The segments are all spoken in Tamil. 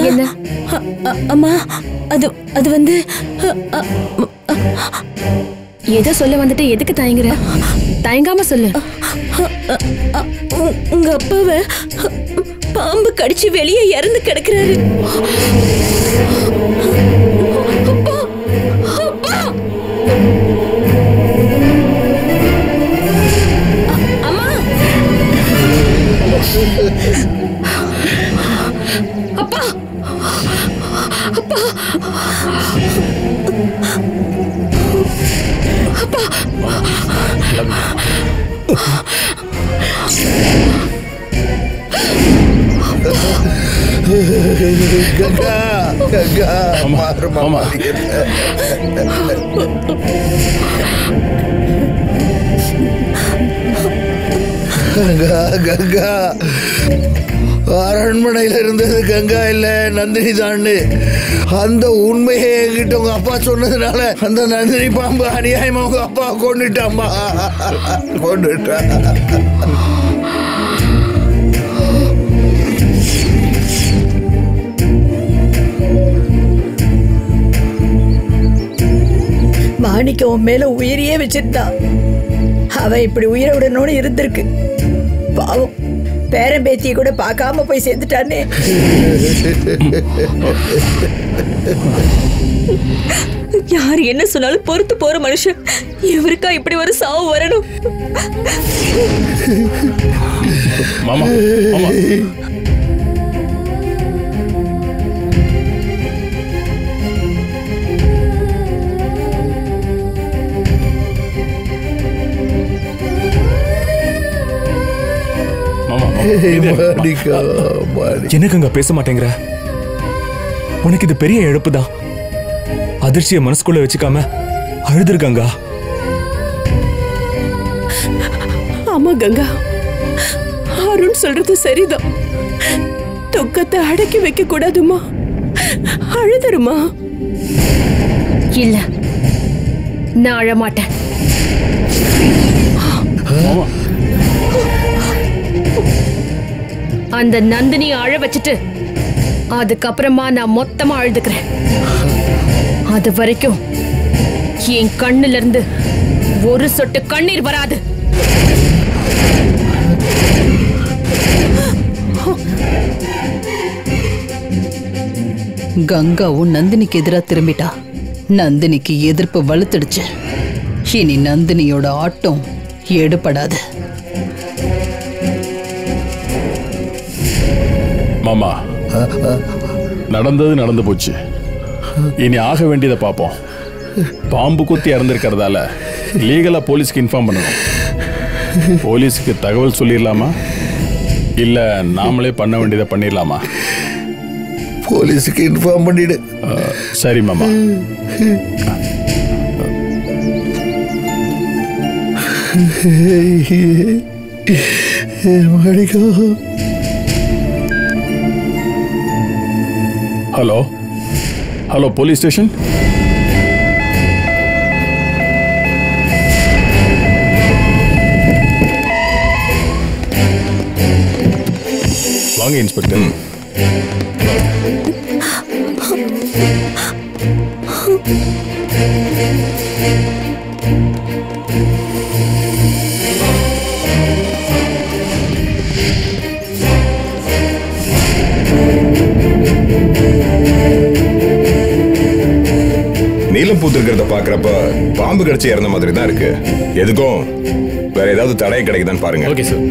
என்ன அ- அ- அம்மா அது அது வந்து அ- அ- அ- ஏதோ சொல்ல வந்துட்டு எதுக்கு தயங்குற தயங்காம சொல்லு அ- அ- அ- உ- உங்க அப்பாவை பாம்பு கடிச்சு வெளியே இறந்து கிடக்குறாரு அப்பா! அப்பா! அ- அம்மா அப்பா கங்கா கங்கா மாறு மாமா கங்கா கங்கா அரண்மனையில இருந்தது கங்கா இல்ல நந்தினி தான்னு அந்த உண்மையை என்கிட்ட உங்க அப்பா சொன்னதுனால அந்த நந்தினி பாம்பு அநியாயமா உங்க அப்பா கொண்டுட்டாம்மா கொண்டுட்டா மாணிக்கம் உன் மேல உயிரையே வச்சிருந்தா அவன் இப்படி உயிரை விடணும்னு இருந்திருக்கு பாவம் பேரன் பேத்தியை கூட பார்க்காம போய் சேர்ந்துட்டானே யார் என்ன சொன்னாலும் பொறுத்து போற மனுஷன் இவருக்கா இப்படி ஒரு சாவு வரணும் மாமா மாமா மாமா மாமா, இது- மாணிக்கா மாணிக்கா எனக்கு அங்க பேச மாட்டேங்கிற உனக்கு இது பெரிய இழப்பு தான் அதிர்ச்சியை மனசுக்குள்ள வச்சுக்காம அழுதுருக்காங்க ஆமா கங்கா அருண் சொல்றது சரிதான் துக்கத்தை அடக்கி வைக்க கூடாதுமா அழுதருமா இல்ல நான் அழமாட்டேன் மாமா அந்த நந்தினியை அழ வச்சுட்டு அதுக்கப்புறமா நான் மொத்தமா அழுதுக்கிறேன் அது வரைக்கும் என் கண்ணுல இருந்து ஒரு சொட்டு கண்ணீர் வராது கங்காவும் நந்தினிக்கு எதிரா திரும்பிட்டா நந்தினிக்கு எதிர்ப்பு வலுத்துடுச்சு இனி நந்தினியோட ஆட்டம் எடுபடாது மாமா நடந்தது நடந்து போச்சு இனி ஆக வேண்டியதை பார்ப்போம் பாம்பு குத்தி இறந்திருக்கிறதால லீகலா போலீஸ்க்கு இன்ஃபார்ம் பண்ணணும் போலீஸுக்கு தகவல் சொல்லிடலாமா இல்ல நாமளே பண்ண வேண்டியதை பண்ணிடலாமா போலீஸுக்கு இன்ஃபார்ம் பண்ணிடு அஹ், சரி மாமா மாணிக்கா ஹலோ ஹலோ போலீஸ் ஸ்டேஷன் வாங்க இன்ஸ்பெக்டர் நீலம் பூத்திருக்கிறத பாக்குறப்ப பாம்பு கடிச்சு இறந்த மாதிரி தான் இருக்கு எதுக்கும் வேற ஏதாவது தடயம் கிடைக்குதான்னு பாருங்க ஓகே சார்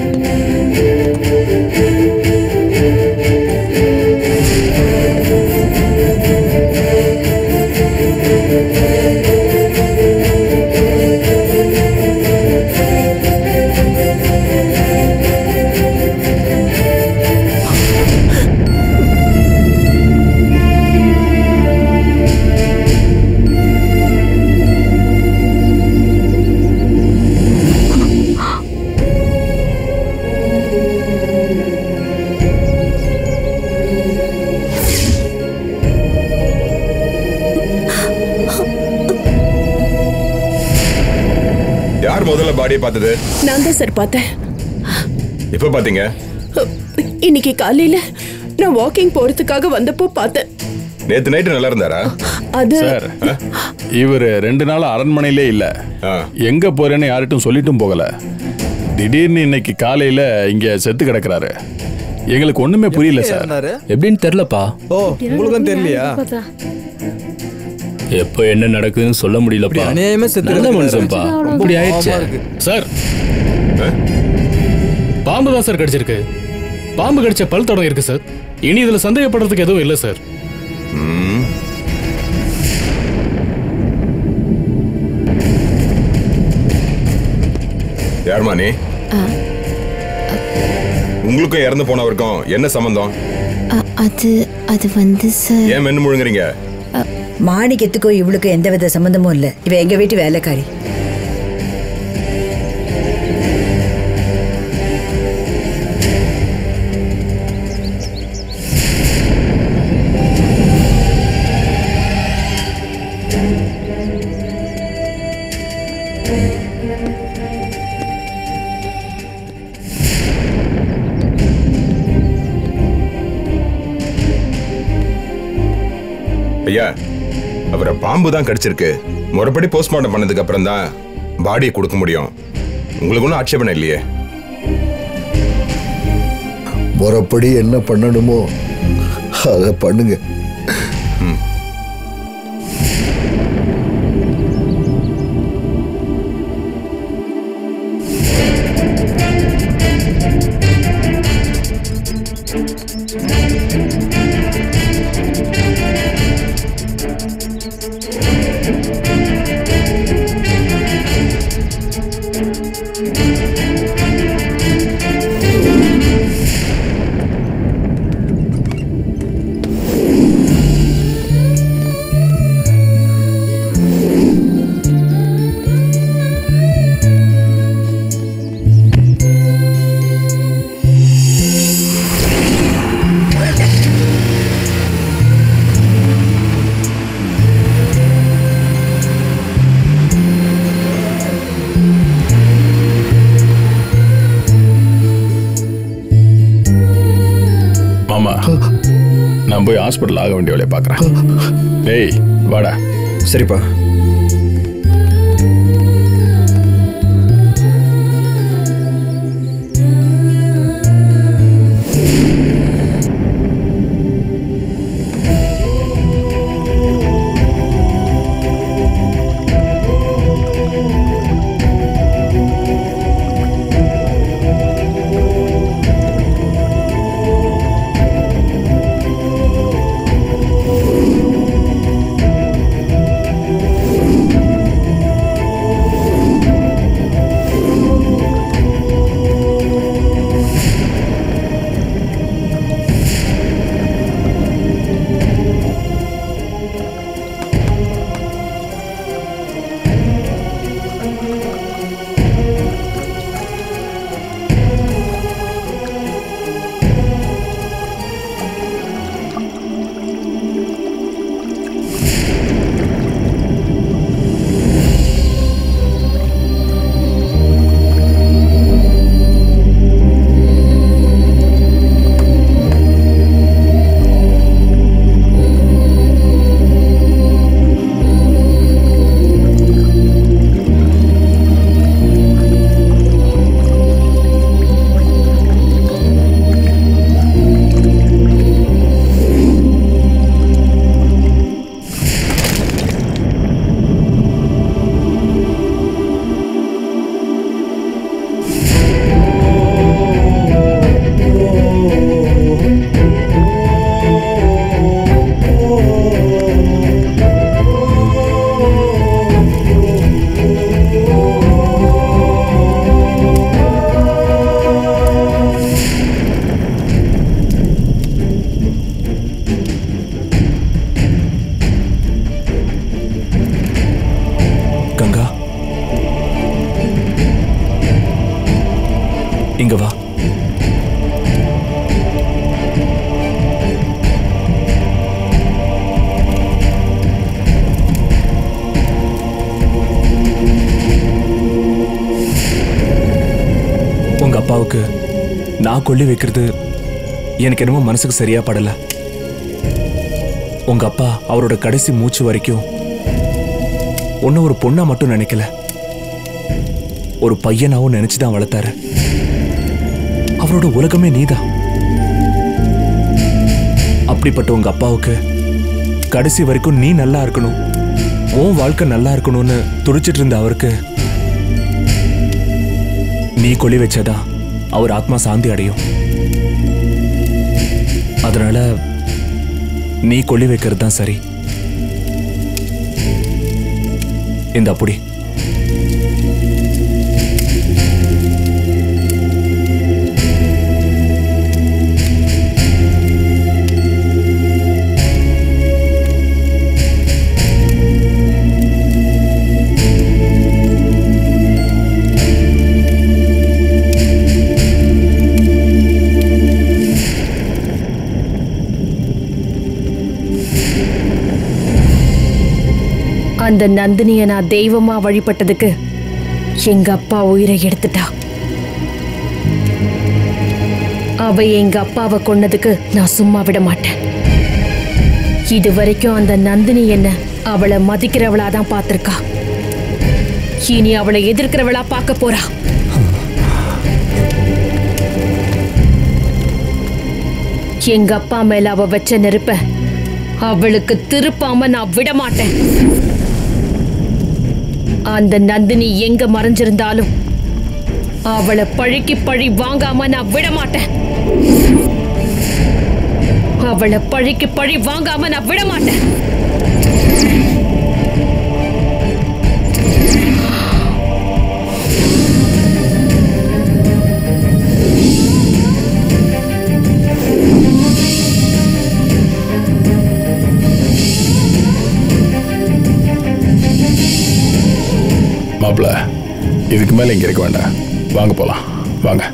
யார் முதல்ல பாடியை பார்த்தது நான் தான் சார் பார்த்தேன் எப்ப பாத்தீங்க இன்னைக்கு காலையில நான் வாக்கிங் போறதுக்காக வந்தப்போ பார்த்தேன் நேத்து நைட்டு நல்லா இருந்தாரா அது சார் இவர் ரெண்டு நாள் அரண்மனையிலே இல்ல ஆ. எங்க போறேன்னு யார்கிட்டும் சொல்லிட்டும் போகல திடீர்னு இன்னைக்கு காலையில இங்க செத்து கிடக்குறாரு எங்களுக்கு ஒண்ணுமே புரியல சார் எப்படின்னு தெரிலப்பா ஓ உங்களுக்கும் தெரியலையா எப்போ என்ன நடக்குதுன்னு சொல்ல முடியலப்பா அநியாயமா செத்து நல்ல கிடக்குறாரு. மனுஷன்ப்பா ரொம்ப இப்படி ஆயிடுச்சு பாவமா இருக்கு. சார் பாம்பு தான் சார் கடிச்சிருக்கு பாம்பு கடிச்ச பல் தடம் இருக்கு சார் இனி இதுல சந்தேகப்படுறதுக்கு எதுவும் இல்லை சார் ம். யாரும்மா நீ உங்களுக்கும் இறந்து போனவருக்கும் என்ன சம்பந்தம் அ- அது அது வந்து சார் ஏன் மென்னு முழுங்குறீங்க மாணிக்கத்துக்கும் இவளுக்கும் எந்தவித சம்மந்தமும் இல்ல இவ எங்க வீட்டு வேலைக்காரி ஐயா அவரை பாம்பு தான் கடிச்சிருக்கு முறைப்படி போஸ்ட்மார்ட்டம் பண்ணதுக்கு அப்புறம் தான் பாடியை கொடுக்க முடியும் உங்களுக்கு ஒன்றும் ஆட்சேபனை இல்லையே முறைப்படி என்ன பண்ணணுமோ அதை பண்ணுங்க மாமா நான் போய் ஹாஸ்பிட்டல் ஆக வேண்டிய வேலையை பார்க்குறேன் டேய் வாடா சரிப்பா கங்கா இங்க வா உங்க அப்பாவுக்கு நான் கொல்லி வைக்கிறது எனக்கு என்னமோ மனசுக்கு சரியா படல உங்க அப்பா அவரோட கடைசி மூச்சு வரைக்கும் உன்னை ஒரு பொண்ணா மட்டும் நினைக்கல ஒரு பையனாவும் நினைச்சுதான் வளர்த்தாரு அவரோட உலகமே நீதான் அப்படிப்பட்ட உங்க அப்பாவுக்கு கடைசி வரைக்கும் நீ நல்லா இருக்கணும் உன் வாழ்க்கை நல்லா இருக்கணும்னு துடிச்சிட்டு இருந்த அவருக்கு நீ கொள்ளி வச்சதா அவர் ஆத்மா சாந்தி அடையும் அதனால நீ கொள்ளி வைக்கிறது தான் சரி இந்த அப்படி அந்த நந்தினிய நான் தெய்வமா வழிபட்டதுக்கு எங்க அப்பா உயிரை எடுத்துட்டா அவ எங்க அப்பாவை கொன்னதுக்கு நான் சும்மா விட மாட்டேன் இது வரைக்கும் அந்த நந்தினி என்ன அவளை மதிக்கிறவளா தான் பார்த்திருக்கா இனி அவளை எதிர்க்கிறவளா பார்க்க போறா எங்க அப்பா மேல அவ வச்ச நெருப்ப அவளுக்கு திருப்பாம நான் விட மாட்டேன் அந்த நந்தினி எங்க மறைஞ்சிருந்தாலும் அவளை பழிக்கு பழி வாங்காம நான் விட மாட்டேன் அவளை பழிக்கு பழி வாங்காம நான் விட மாட்டேன் மாப்பிள இதுக்கு மேல இங்க இருக்க வேண்டாம் வாங்க போலாம் வாங்க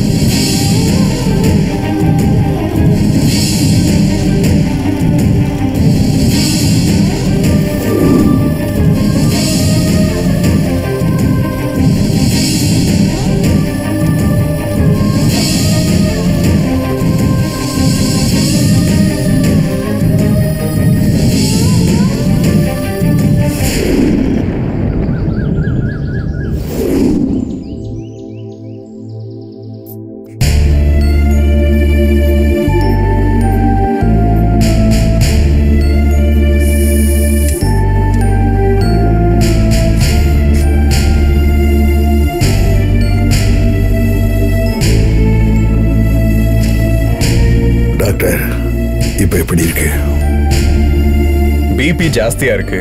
டாக்டர் இப்ப எப்படி இருக்கு பிபி ஜாஸ்தியா இருக்கு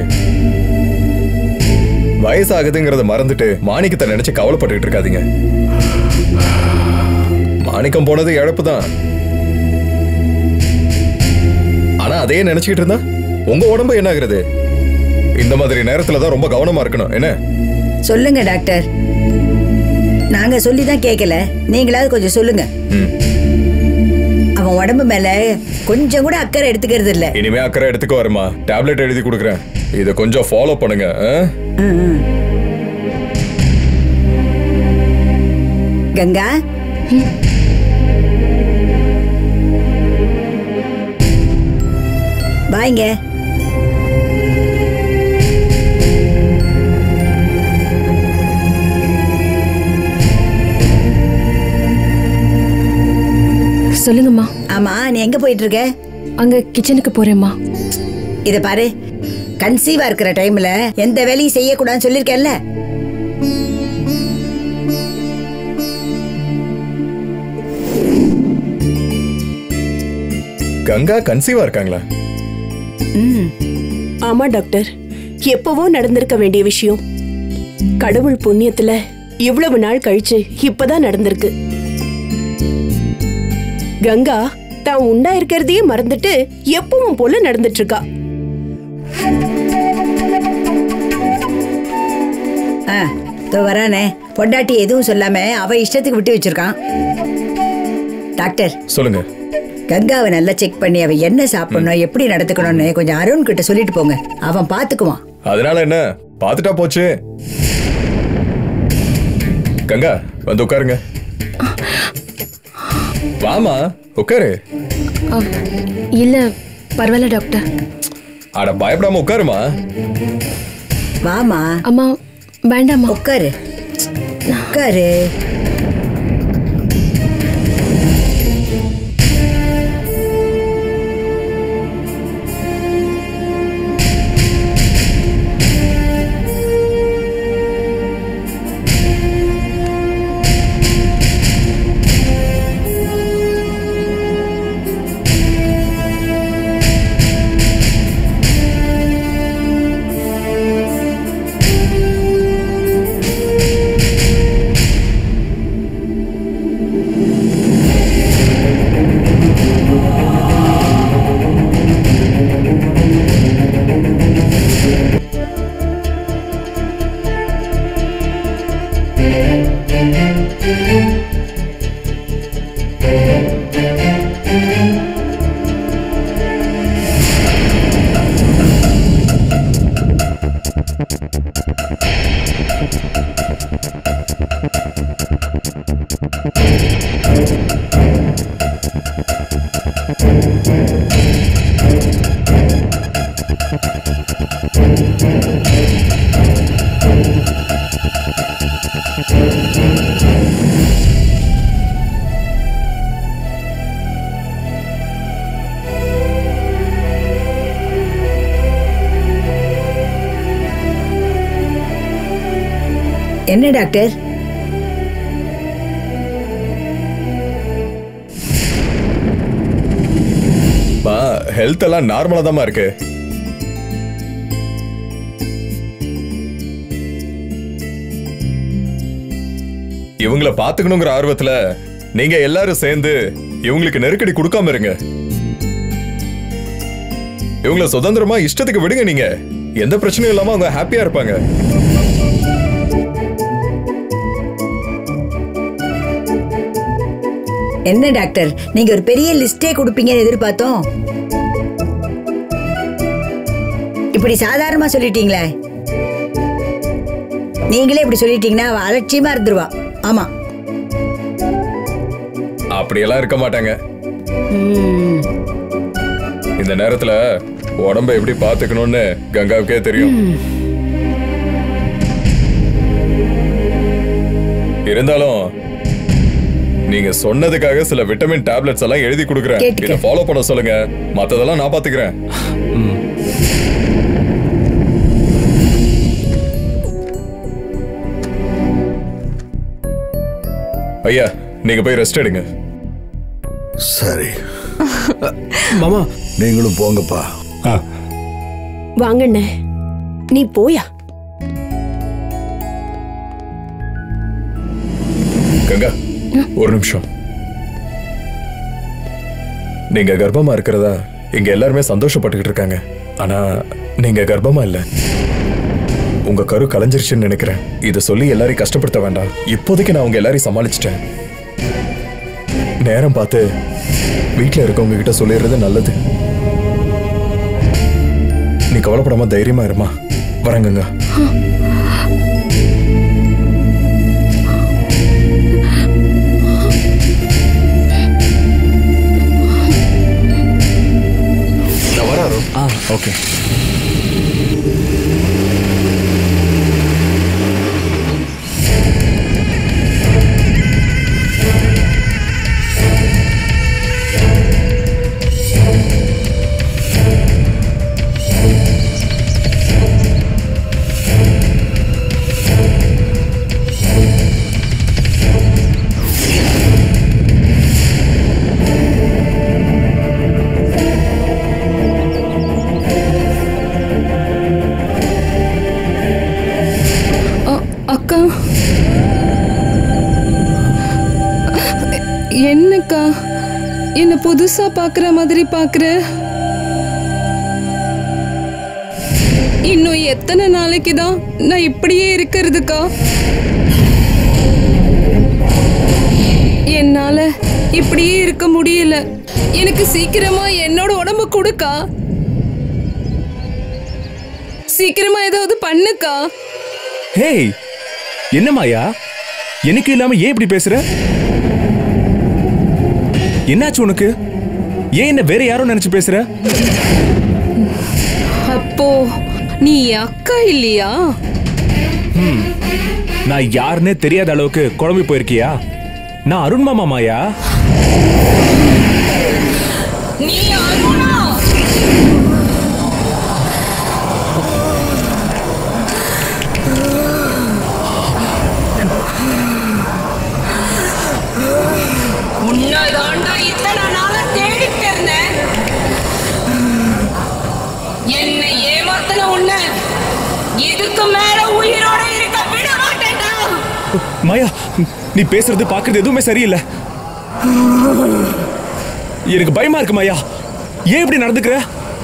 வயசாகுதுங்கிறத மறந்துட்டு மாணிக்கத்தை நினைச்சு கவலைப்பட்டுட்டு இருக்காதீங்க மாணிக்கம் போனது இழப்பு தான் ஆனா அதே நினைச்சுக்கிட்டு இருந்தா உங்க உடம்பு என்ன ஆகுறது இந்த மாதிரி நேரத்துல தான் ரொம்ப கவனமா இருக்கணும் என்ன சொல்லுங்க டாக்டர் நாங்க சொல்லி தான் கேட்கல நீங்களாவது கொஞ்சம் சொல்லுங்க அவன் உடம்பு மேல கொஞ்சம் கூட அக்கறை எடுத்துக்கிறது இல்ல இனிமே அக்கறை எடுத்துக்க வருமா டேப்லெட் எழுதி கொடுக்குறேன் இதை கொஞ்சம் ஃபாலோ பண்ணுங்க ஆ? கங்கா வாங்க சொல்லுங்கம்மா ஆமா நீ எங்க போயிட்டு இருக்க அங்க கிச்சனுக்கு போறேம்மா இத பாரு கன்சீவா இருக்கிற டைம்ல எந்த வேலையும் செய்யக்கூடாதுன்னு சொல்லிருக்கேன்ல கங்கா கன்சீவா இருக்காங்களா ம் ஆமா டாக்டர் எப்பவோ நடந்திருக்க வேண்டிய விஷயம் கடவுள் புண்ணியத்துல இவ்வளவு நாள் கழிச்சு இப்பதான் நடந்திருக்கு கங்கா தான் உண்டா இருக்கிறதையே மறந்துட்டு எப்பவும் போல நடந்துட்டு இருக்கா ஆ தோ வரானே பொண்டாட்டி எதுவும் சொல்லாம அவ இஷ்டத்துக்கு விட்டு வச்சிருக்கான் டாக்டர் சொல்லுங்க கங்காவை நல்லா செக் பண்ணி அவ என்ன சாப்பிடணும் எப்படி நடத்துக்கணும்னு கொஞ்சம் அருண் கிட்ட சொல்லிட்டு போங்க அவன் பாத்துக்குவான் அதனால என்ன பார்த்துட்டா போச்சு கங்கா வந்து உட்காருங்க வாமா உட்காரு அ, இல்ல பரவாயில்ல டாக்டர் அட பயப்படாம உட்காருமா வாமா அம்மா வேண்டாம்மா உட்காரு உட்காரு என்ன டாக்டர் மா ஹெல்த் எல்லாம் நார்மலா தாம்மா இருக்கு இவங்கள பாத்துக்கணுங்கிற ஆர்வத்துல நீங்க எல்லாரும் சேர்ந்து இவங்களுக்கு நெருக்கடி கொடுக்காம இருங்க இவங்கள சுதந்திரமா இஷ்டத்துக்கு விடுங்க நீங்க எந்த பிரச்சனையும் இல்லாம அவங்க ஹாப்பியா இருப்பாங்க என்ன டாக்டர் நீங்க ஒரு பெரிய லிஸ்டே கொடுப்பீங்கன்னு எதிர்பார்த்தோம் இப்படி சாதாரணமா சொல்லிட்டீங்களே நீங்களே இப்படி சொல்லிட்டீங்கன்னா அவ அலட்சியமா இருந்துருவா ஆமா அப்படியெல்லாம் இருக்க மாட்டாங்க இந்த நேரத்துல உடம்ப எப்படி பாத்துக்கணும்னு கங்காவுக்கே தெரியும் இருந்தாலும் நீங்க சொன்னதுக்காக சில விட்டமின் டேப்லெட்ஸ் எல்லாம் எழுதி கொடுக்குறேன் கேட்டுக்க. இதை ஃபாலோ பண்ண சொல்லுங்க மத்ததெல்லாம் நான் பாத்துக்கிறேன் ஐயா நீங்க போய் ரெஸ்ட் எடுங்க சரி மாமா நீங்களும் போங்கப்பா வாங்கண்ணே நீ போயா கங்கா ஒரு நிமிஷம் நீங்க கர்ப்பமா இருக்கிறதா இங்க எல்லாருமே சந்தோஷப்பட்டுக்கிட்டு இருக்காங்க ஆனா நீங்க கர்ப்பமா இல்ல உங்க கரு கலைஞ்சிருச்சுன்னு நினைக்கிறேன் இத சொல்லி எல்லாரையும் கஷ்டப்படுத்த வேண்டாம் இப்போதைக்கு நான் உங்க எல்லாரையும் சமாளிச்சிட்டேன் நேரம் பார்த்து வீட்ல இருக்கவங்க கிட்ட சொல்லிடுறது நல்லது நீ கவலைப்படாம தைரியமா இருமா வரேங்கங்க நான் வராரோ ஆ ஓகே அக்கா என்னக்கா என்ன புதுசா பாக்குற மாதிரி பாக்குற இன்னும் எத்தனை நாளைக்கு தான் நான் இப்படியே இருக்கிறதுக்கா என்னால இப்படியே இருக்க முடியல எனக்கு சீக்கிரமா என்னோட உடம்பு கொடுக்கா சீக்கிரமா ஏதாவது பண்ணுக்கா ஹேய் என்ன மாயா எனக்கு இல்லாம ஏன் இப்படி பேசுற என்னாச்சு உனக்கு ஏன் என்ன வேற யாரும் நினைச்சு பேசுற அப்போ நீ என் அக்கா இல்லையா ம், நான் யாருன்னே தெரியாத அளவுக்கு குழம்பி போயிருக்கியா நான் அருண் மாமா மாயா நீ அருணா உன்னதாண்டா இத்தனை நாளா தேடிட்டு இருந்தேன் என்னை ஏமாத்தின உன்னை இதுக்கு மேல உயிரோட இருக்க விட மாட்டேன்டா மாயா நீ பேசுறது பாக்குறது எதுவுமே சரியில்லை எனக்கு பயமா இருக்கு மாயா ஏன் இப்படி நடந்துக்கிற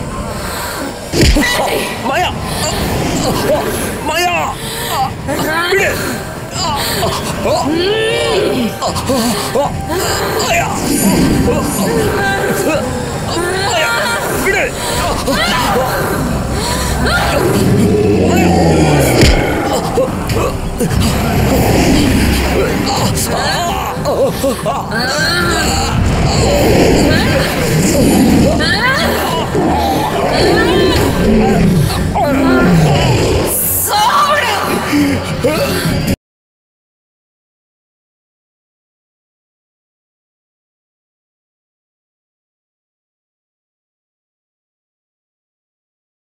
மாயா மாயா விடு. மாயா. மாயா, விடு. Ah!